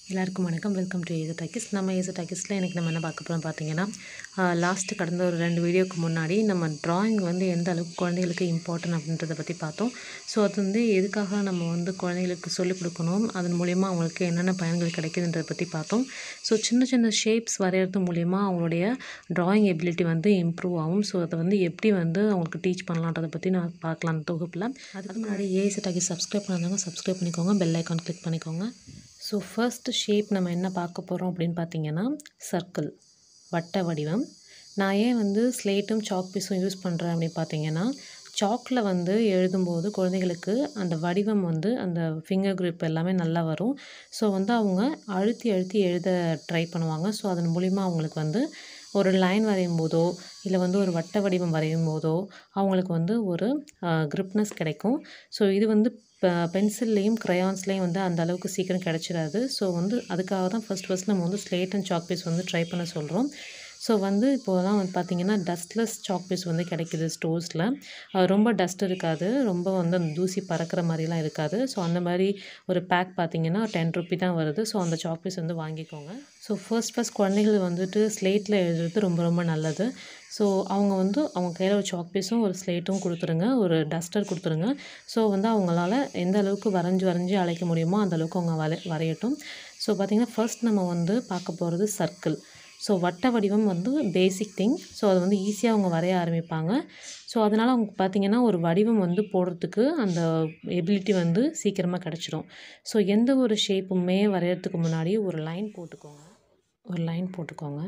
எல்லாருக்கும் வணக்கம் welcome to ஏச டாக்கிஸ் நம்ம ஏச டாக்கிஸில் எனக்கு நம்ம என்ன பார்க்க போகிறோம் பார்த்தீங்கன்னா லாஸ்ட்டு கடந்த ஒரு ரெண்டு வீடியோக்கு முன்னாடி நம்ம ட்ராயிங் வந்து எந்த அளவுக்கு குழந்தைகளுக்கு இம்பார்ட்டன்ட் அப்படின்றத பற்றி பார்த்தோம் ஸோ அது வந்து எதுக்காக நம்ம வந்து குழந்தைகளுக்கு சொல்லிக் கொடுக்கணும் அதன் மூலயமா அவங்களுக்கு என்னென்ன பயன்கள் கிடைக்குதுன்றதை பற்றி பார்த்தோம் ஸோ சின்ன சின்ன ஷேப்ஸ் வரைகிறது மூலயமா அவங்களுடைய ட்ராயிங் எபிலிட்டி வந்து இம்ப்ரூவ் ஆகும் ஸோ அதை வந்து எப்படி வந்து அவங்களுக்கு டீச் பண்ணலான்றதை பற்றி நான் பார்க்கலாம் அந்த தொகுப்பில் அதுக்கு முன்னாடி ஏஎஸ் டாக்கிஸ் சப்ஸ்கிரைப் பண்ணாதவங்க சப்ஸ்கிரைப் பண்ணிக்கோங்க பெல் ஐக்கான் கிளிக் பண்ணிக்கோங்க ஸோ ஃபர்ஸ்ட் ஷேப் நம்ம என்ன பார்க்க போகிறோம் அப்படின்னு பார்த்தீங்கன்னா சர்க்கிள் வட்ட வடிவம் நான் ஏன் வந்து ஸ்லேட்டும் சாக் பீஸும் யூஸ் பண்ணுறேன் அப்படின்னு பார்த்தீங்கன்னா சாக்கில் வந்து எழுதும்போது குழந்தைகளுக்கு அந்த வடிவம் வந்து அந்த ஃபிங்கர் grip எல்லாமே நல்லா வரும் ஸோ வந்து அவங்க அழுத்தி அழுத்தி எழுத ட்ரை பண்ணுவாங்க ஸோ அதன் மூலிமா அவங்களுக்கு வந்து ஒரு லைன் வரையும் போதோ இல்லை வந்து ஒரு வட்ட வடிவம் வரையும் போதோ அவங்களுக்கு வந்து ஒரு கிரிப்னஸ் கிடைக்கும் ஸோ இது வந்து இப்போ பென்சில்லையும் க்ரையான்ஸ்லேயும் வந்து அந்த அளவுக்கு சீக்கிரம் கிடச்சிடாது ஸோ வந்து அதுக்காக தான் ஃபஸ்ட் ஃபஸ்ட் நம்ம வந்து ஸ்லேட் அண்ட் சாக் பீஸ் வந்து ட்ரை பண்ண சொல்கிறோம் ஸோ வந்து இப்போலாம் வந்து பார்த்திங்கன்னா டஸ்ட்லெஸ் சாக் பீஸ் வந்து கிடைக்குது ஸ்டோர்ஸில் ரொம்ப டஸ்ட் இருக்காது ரொம்ப வந்து அந்த தூசி பறக்கிற மாதிரிலாம் இருக்காது ஸோ அந்த மாதிரி ஒரு பேக் பார்த்தீங்கன்னா டென் ருப்பி தான் வருது ஸோ அந்த சாக் பீஸ் வந்து வாங்கிக்கோங்க ஸோ ஃபர்ஸ்ட் ஃபஸ்ட் குழந்தைகள் வந்துட்டு ஸ்லேட்டில் எழுதுறது ரொம்ப ரொம்ப நல்லது ஸோ அவங்க வந்து அவங்க கையில் ஒரு சாக் பீஸும் ஒரு ஸ்லேட்டும் கொடுத்துருங்க ஒரு டஸ்டர் கொடுத்துருங்க ஸோ வந்து அவங்களால எந்த அளவுக்கு வரைஞ்சி வரைஞ்சி அழைக்க முடியுமோ அந்த அளவுக்கு அவங்க வரை வரையட்டும் ஸோ பார்த்திங்கன்னா ஃபர்ஸ்ட் நம்ம வந்து பார்க்க போகிறது சர்க்கிள் ஸோ வட்ட வடிவம் வந்து பேசிக் திங் ஸோ அது வந்து ஈஸியாக அவங்க வரைய ஆரம்பிப்பாங்க ஸோ அதனால் அவங்க பார்த்திங்கன்னா ஒரு வடிவம் வந்து போடுறதுக்கு அந்த எபிலிட்டி வந்து சீக்கிரமாக கிடச்சிரும் ஸோ எந்த ஒரு ஷேப்புமே வரைகிறதுக்கு முன்னாடி ஒரு லைன் போட்டுக்கோங்க ஒரு லைன் போட்டுக்கோங்க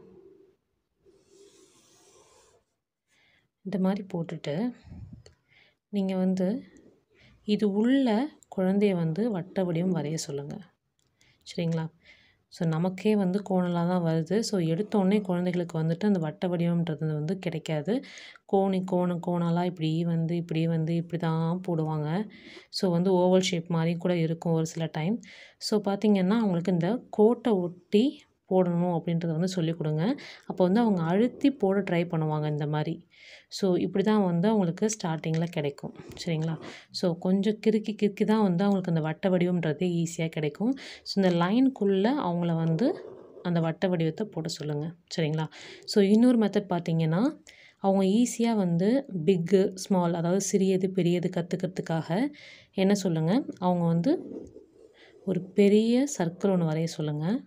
இந்த மாதிரி போட்டுட்டு நீங்கள் வந்து இது உள்ள குழந்தைய வந்து வட்ட வடிவம் வரைய சொல்லுங்கள் சரிங்களா ஸோ நமக்கே வந்து கோணலாக தான் வருது ஸோ எடுத்தோடனே குழந்தைகளுக்கு வந்துட்டு அந்த வட்ட வடிவம்ன்றது வந்து கிடைக்காது கோணி கோணம் கோணலாக இப்படி வந்து இப்படி வந்து இப்படி தான் போடுவாங்க ஸோ வந்து ஓவல் ஷேப் மாதிரி கூட இருக்கும் ஒரு சில டைம் ஸோ பார்த்திங்கன்னா அவங்களுக்கு இந்த கோட்டை ஒட்டி போடணும் அப்படின்றத வந்து சொல்லிக் கொடுங்க அப்போ வந்து அவங்க அழுத்தி போட ட்ரை பண்ணுவாங்க இந்த மாதிரி ஸோ இப்படி தான் வந்து அவங்களுக்கு ஸ்டார்டிங்கில் கிடைக்கும் சரிங்களா ஸோ கொஞ்சம் கிறுக்கி கிறுக்கி தான் வந்து அவங்களுக்கு அந்த வட்ட வடிவம்ன்றது ஈஸியாக கிடைக்கும் ஸோ இந்த லைனுக்குள்ளே அவங்கள வந்து அந்த வட்ட வடிவத்தை போட சொல்லுங்கள் சரிங்களா ஸோ இன்னொரு மெத்தட் பார்த்திங்கன்னா அவங்க ஈஸியாக வந்து பிக்கு ஸ்மால் அதாவது சிறியது பெரியது கற்றுக்கிறதுக்காக என்ன சொல்லுங்கள் அவங்க வந்து ஒரு பெரிய சர்க்கிள் ஒன்று வரைய சொல்லுங்கள்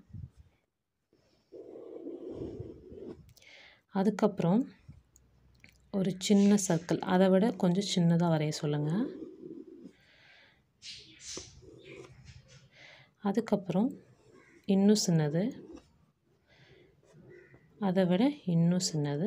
அதுக்கப்புறம் ஒரு சின்ன சர்க்கிள் அதை விட கொஞ்சம் சின்னதாக வரைய சொல்லுங்கள் அதுக்கப்புறம் இன்னும் சின்னது அதை விட இன்னும் சின்னது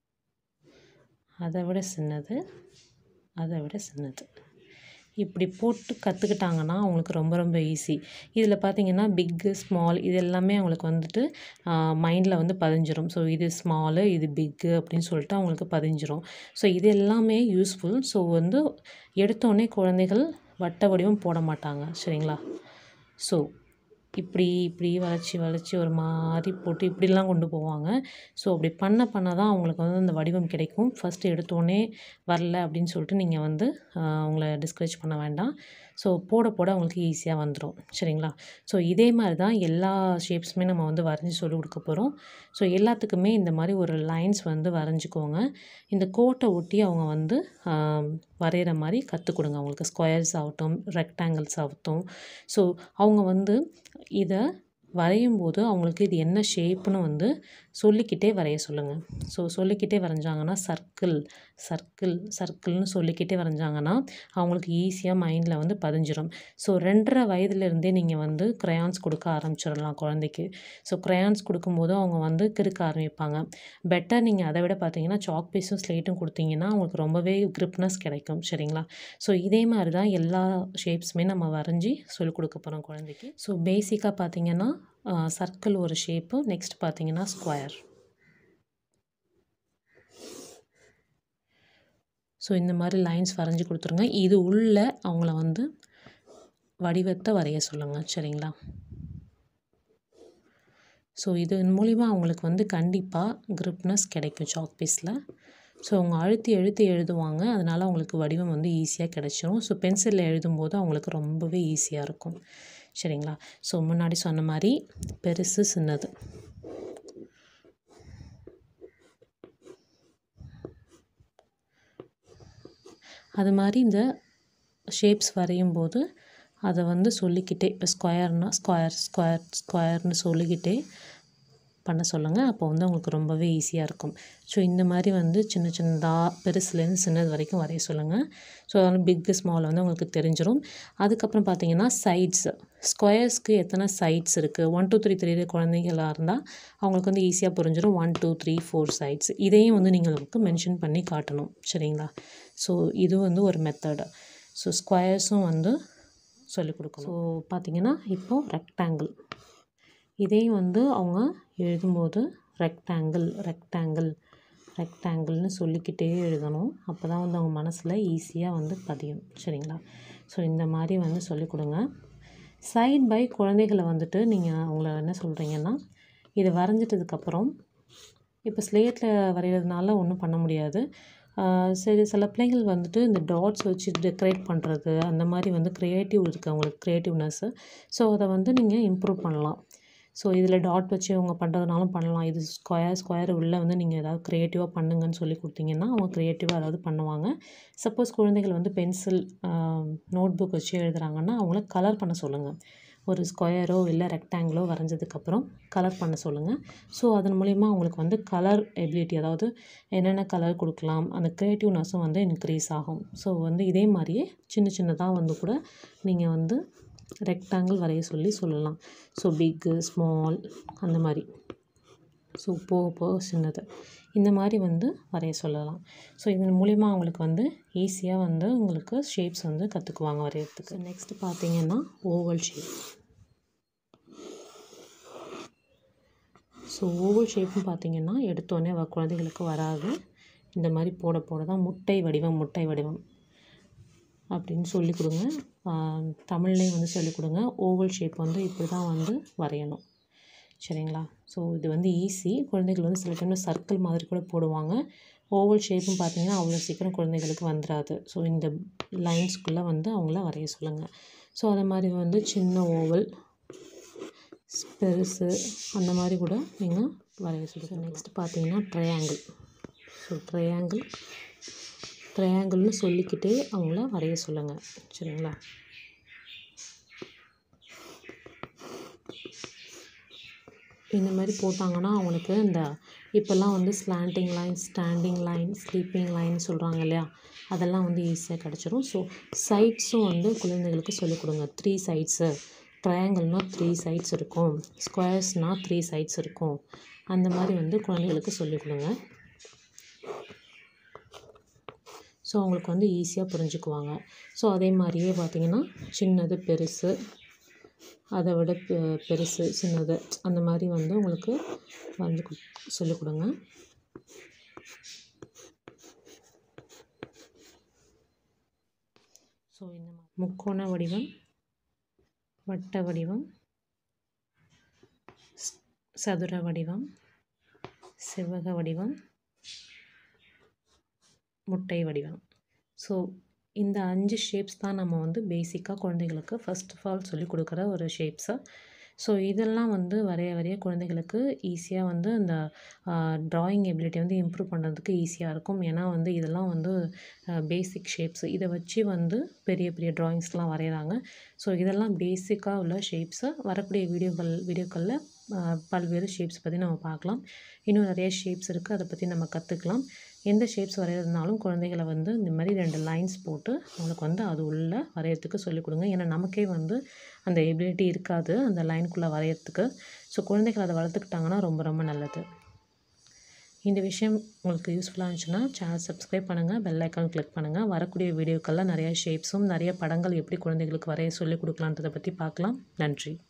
அதை விட சின்னது அதை விட சின்னது இப்படி போட்டு கற்றுக்கிட்டாங்கன்னா அவங்களுக்கு ரொம்ப ரொம்ப ஈஸி இதில் பார்த்தீங்கன்னா பிக்கு ஸ்மால் இது எல்லாமே அவங்களுக்கு வந்துட்டு மைண்டில் வந்து பதிஞ்சிரும் ஸோ இது ஸ்மாலு இது பிக்கு அப்படின்னு சொல்லிட்டு அவங்களுக்கு பதிஞ்சிரும் ஸோ இது எல்லாமே யூஸ்ஃபுல் ஸோ வந்து எடுத்தோடனே குழந்தைகள் வட்ட வடிவம் போட மாட்டாங்க சரிங்களா ஸோ இப்படி இப்படி வளைச்சி வளைச்சி ஒரு மாதிரி போட்டு இப்படிலாம் கொண்டு போவாங்க ஸோ அப்படி பண்ண பண்ண தான் அவங்களுக்கு வந்து அந்த வடிவம் கிடைக்கும் ஃபஸ்ட்டு எடுத்தோடனே வரல அப்படின்னு சொல்லிட்டு நீங்கள் வந்து அவங்கள டிஸ்கரேஜ் பண்ண வேண்டாம் ஸோ போட போட அவங்களுக்கு ஈஸியாக வந்துடும் சரிங்களா ஸோ இதே மாதிரி தான் எல்லா ஷேப்ஸுமே நம்ம வந்து வரைஞ்சி சொல்லிக் கொடுக்க போகிறோம் ஸோ எல்லாத்துக்குமே இந்த மாதிரி ஒரு லைன்ஸ் வந்து வரைஞ்சிக்கோங்க இந்த கோட்டை ஒட்டி அவங்க வந்து வரைகிற மாதிரி கற்றுக் கொடுங்க அவங்களுக்கு ஸ்கொயர்ஸ் ஆகட்டும் ரெக்டாங்கிள்ஸ் ஆகட்டும் ஸோ அவங்க வந்து இதை வரையும் போது அவங்களுக்கு இது என்ன ஷேப்புன்னு வந்து சொல்லிக்கிட்டே வரைய சொல்லுங்கள் ஸோ சொல்லிக்கிட்டே வரைஞ்சாங்கன்னா சர்க்கிள் சர்க்கிள் சர்க்கிள்னு சொல்லிக்கிட்டே வரைஞ்சாங்கன்னா அவங்களுக்கு ஈஸியாக மைண்டில் வந்து பதிஞ்சிரும் ஸோ ரெண்டரை வயதுலேருந்தே நீங்கள் வந்து க்ரையான்ஸ் கொடுக்க ஆரம்பிச்சிடலாம் குழந்தைக்கு ஸோ க்ரையான்ஸ் கொடுக்கும்போது அவங்க வந்து கிறுக்க ஆரம்பிப்பாங்க பெட்டர் நீங்கள் அதை விட பார்த்தீங்கன்னா சாக் பீஸும் ஸ்லேட்டும் கொடுத்தீங்கன்னா அவங்களுக்கு ரொம்பவே கிரிப்னஸ் கிடைக்கும் சரிங்களா ஸோ இதே மாதிரி தான் எல்லா ஷேப்ஸுமே நம்ம வரைஞ்சி சொல்லிக் கொடுக்க போகிறோம் குழந்தைக்கு ஸோ பேசிக்காக பார்த்தீங்கன்னா சர்க்கிள் ஒரு ஷேப்பு நெக்ஸ்ட் பார்த்தீங்கன்னா ஸ்கொயர் ஸோ இந்த மாதிரி லைன்ஸ் வரைஞ்சி கொடுத்துருங்க இது உள்ள அவங்கள வந்து வடிவத்தை வரைய சொல்லுங்கள் சரிங்களா ஸோ இதன் மூலிமா அவங்களுக்கு வந்து கண்டிப்பாக கிரிப்னஸ் கிடைக்கும் சாக் பீஸில் ஸோ அவங்க அழுத்தி அழுத்தி எழுதுவாங்க அதனால் அவங்களுக்கு வடிவம் வந்து ஈஸியாக கிடச்சிரும் ஸோ பென்சிலில் எழுதும்போது அவங்களுக்கு ரொம்பவே ஈஸியாக இருக்கும் சரிங்களா ஸோ முன்னாடி சொன்ன மாதிரி பெருசு சின்னது அது மாதிரி இந்த ஷேப்ஸ் வரையும் போது அதை வந்து சொல்லிக்கிட்டே இப்போ ஸ்கொயர்னால் ஸ்கொயர் ஸ்கொயர் ஸ்கொயர்னு சொல்லிக்கிட்டே பண்ண சொல்லுங்கள் அப்போ வந்து உங்களுக்கு ரொம்பவே ஈஸியாக இருக்கும் ஸோ இந்த மாதிரி வந்து சின்ன சின்னதாக பெருசுலேருந்து சின்னது வரைக்கும் வரைய சொல்லுங்கள் ஸோ அதனால் பிக்கு ஸ்மால் வந்து உங்களுக்கு தெரிஞ்சிடும் அதுக்கப்புறம் பார்த்தீங்கன்னா சைட்ஸ் ஸ்கொயர்ஸ்க்கு எத்தனை சைட்ஸ் இருக்குது ஒன் டூ த்ரீ த்ரீ குழந்தைங்களாக இருந்தால் அவங்களுக்கு வந்து ஈஸியாக புரிஞ்சிடும் one two three four sides இதையும் வந்து நீங்கள் அவங்களுக்கு மென்ஷன் பண்ணி காட்டணும் சரிங்களா ஸோ இது வந்து ஒரு மெத்தடு ஸோ ஸ்கொயர்ஸும் வந்து சொல்லிக் கொடுக்கணும் ஸோ பார்த்தீங்கன்னா இப்போது ரெக்டாங்கிள் இதையும் வந்து அவங்க எழுதும்போது ரெக்டாங்கிள் ரெக்டாங்கிள் ரெக்டாங்கிள்னு சொல்லிக்கிட்டே எழுதணும் அப்போ தான் வந்து அவங்க மனசில் ஈஸியாக வந்து பதியும் சரிங்களா ஸோ இந்த மாதிரி வந்து சொல்லிக் கொடுங்க சைட் பை குழந்தைகளை வந்துட்டு நீங்கள் அவங்கள என்ன சொல்கிறீங்கன்னா இது வரைஞ்சிட்டதுக்கப்புறம் இப்போ ஸ்லேட்டில் வரைகிறதுனால ஒன்றும் பண்ண முடியாது சரி சில பிள்ளைங்கள் வந்துட்டு இந்த டாட்ஸ் வச்சு டெக்கரேட் பண்ணுறது அந்த மாதிரி வந்து க்ரியேட்டிவ் இருக்குது அவங்களுக்கு க்ரியேட்டிவ்னஸ்ஸு ஸோ அதை வந்து நீங்கள் இம்ப்ரூவ் பண்ணலாம் ஸோ இதில் டாட் வச்சு அவங்க பண்ணுறதுனாலும் பண்ணலாம் இது ஸ்கொயர் ஸ்கொயர் உள்ளே வந்து நீங்கள் ஏதாவது க்ரியேட்டிவாக பண்ணுங்கன்னு சொல்லி கொடுத்தீங்கன்னா அவங்க க்ரியேட்டிவாக ஏதாவது பண்ணுவாங்க சப்போஸ் குழந்தைகள் வந்து பென்சில் நோட் புக் வச்சு எழுதுகிறாங்கன்னா அவங்கள கலர் பண்ண சொல்லுங்கள் ஒரு ஸ்கொயரோ இல்லை ரெக்டாங்கிளோ வரைஞ்சதுக்கப்புறம் கலர் பண்ண சொல்லுங்கள் ஸோ அதன் மூலிமா அவங்களுக்கு வந்து கலர் எபிலிட்டி அதாவது என்னென்ன கலர் கொடுக்கலாம் அந்த க்ரியேட்டிவ்னஸும் வந்து இன்க்ரீஸ் ஆகும் ஸோ வந்து இதே மாதிரியே சின்ன சின்னதாக வந்து கூட நீங்கள் வந்து ரெக்டாங்கிள் வரைய சொல்லி சொல்லலாம் ஸோ பிக்கு ஸ்மால் அந்த மாதிரி ஸோ போக போக சின்னது இந்த மாதிரி வந்து வரைய சொல்லலாம் ஸோ இதன் மூலிமா அவங்களுக்கு வந்து ஈஸியாக வந்து உங்களுக்கு ஷேப்ஸ் வந்து கற்றுக்குவாங்க வரைகிறதுக்கு நெக்ஸ்ட்டு பார்த்தீங்கன்னா ஓவல் ஷேப் ஸோ ஓவல் ஷேப்பும் பார்த்தீங்கன்னா எடுத்தோடனே வ குழந்தைகளுக்கு வராது இந்த மாதிரி போட போட தான் முட்டை வடிவம் முட்டை வடிவம் அப்படின்னு சொல்லி கொடுங்க தமிழ்லேயும் வந்து சொல்லிக் கொடுங்க ஓவல் ஷேப் வந்து இப்படி தான் வந்து வரையணும் சரிங்களா ஸோ இது வந்து ஈஸி குழந்தைகள் வந்து சில டைமில் சர்க்கிள் மாதிரி கூட போடுவாங்க ஓவல் ஷேப்பும் பார்த்தீங்கன்னா அவ்வளோ சீக்கிரம் குழந்தைகளுக்கு வந்துடாது ஸோ இந்த லைன்ஸ்குள்ளே வந்து அவங்கள வரைய சொல்லுங்கள் ஸோ அது மாதிரி வந்து சின்ன ஓவல் பெருசு அந்த மாதிரி கூட நீங்கள் வரைய சொல்லுங்கள் நெக்ஸ்ட் பார்த்தீங்கன்னா ட்ரையாங்கிள் ஸோ ட்ரையாங்கிள் ட்ரையாங்கிள்னு சொல்லிக்கிட்டே அவங்கள வரைய சொல்லுங்கள் சரிங்களா இந்த மாதிரி போட்டாங்கன்னா அவங்களுக்கு இந்த இப்போல்லாம் வந்து slanting line standing line sleeping line சொல்கிறாங்க இல்லையா அதெல்லாம் வந்து ஈஸியாக கிடச்சிரும் ஸோ சைட்ஸும் வந்து குழந்தைகளுக்கு சொல்லிக் கொடுங்க த்ரீ சைட்ஸு ட்ரையாங்கிள்னால் த்ரீ சைட்ஸ் இருக்கும் ஸ்கொயர்ஸ்னால் த்ரீ சைட்ஸ் இருக்கும் அந்த மாதிரி வந்து குழந்தைகளுக்கு சொல்லிக் கொடுங்க ஸோ அவங்களுக்கு வந்து ஈஸியாக புரிஞ்சுக்குவாங்க ஸோ அதே மாதிரியே பார்த்திங்கன்னா சின்னது பெருசு அதை விட பெ பெருசு சின்னது அந்த மாதிரி வந்து உங்களுக்கு வரைஞ்சி கு சொல்லிக் கொடுங்க ஸோ இந்த மாதிரி முக்கோண வடிவம் வட்ட வடிவம் சதுர வடிவம் செவ்வக வடிவம் முட்டை வடிவம் ஸோ இந்த அஞ்சு ஷேப்ஸ் தான் நம்ம வந்து பேசிக்காக குழந்தைகளுக்கு ஃபஸ்ட் ஆஃப் ஆல் சொல்லி கொடுக்குற ஒரு ஷேப்ஸு ஸோ இதெல்லாம் வந்து வரைய வரைய குழந்தைகளுக்கு ஈஸியாக வந்து அந்த ட்ராயிங் எபிலிட்டி வந்து இம்ப்ரூவ் பண்ணுறதுக்கு ஈஸியாக இருக்கும் ஏன்னா வந்து இதெல்லாம் வந்து பேசிக் ஷேப்ஸ் இதை வச்சு வந்து பெரிய பெரிய ட்ராயிங்ஸ்லாம் வரைகிறாங்க ஸோ இதெல்லாம் பேசிக்காக உள்ள ஷேப்ஸை வரக்கூடிய வீடியோக்கள் வீடியோக்களில் பல்வேறு ஷேப்ஸ் பற்றி நம்ம பார்க்கலாம் இன்னும் நிறைய ஷேப்ஸ் இருக்குது அதை பற்றி நம்ம கற்றுக்கலாம் எந்த ஷேப்ஸ் வரைகிறதுனாலும் குழந்தைகளை வந்து இந்த மாதிரி ரெண்டு லைன்ஸ் போட்டு அவங்களுக்கு வந்து அது உள்ள வரையறதுக்கு சொல்லிக் கொடுங்க ஏன்னா நமக்கே வந்து அந்த எபிலிட்டி இருக்காது அந்த லைனுக்குள்ளே வரையறதுக்கு ஸோ குழந்தைகள் அதை வளர்த்துக்கிட்டாங்கன்னா ரொம்ப ரொம்ப நல்லது இந்த விஷயம் உங்களுக்கு யூஸ்ஃபுல்லாக இருந்துச்சுன்னா சேனல் சப்ஸ்கிரைப் பண்ணுங்கள் பெல் ஐக்கான் கிளிக் பண்ணுங்கள் வரக்கூடிய வீடியோக்கெல்லாம் நிறைய ஷேப்ஸும் நிறைய படங்கள் எப்படி குழந்தைகளுக்கு வரைய சொல்லிக் கொடுக்கலான்றதை பற்றி பார்க்கலாம் நன்றி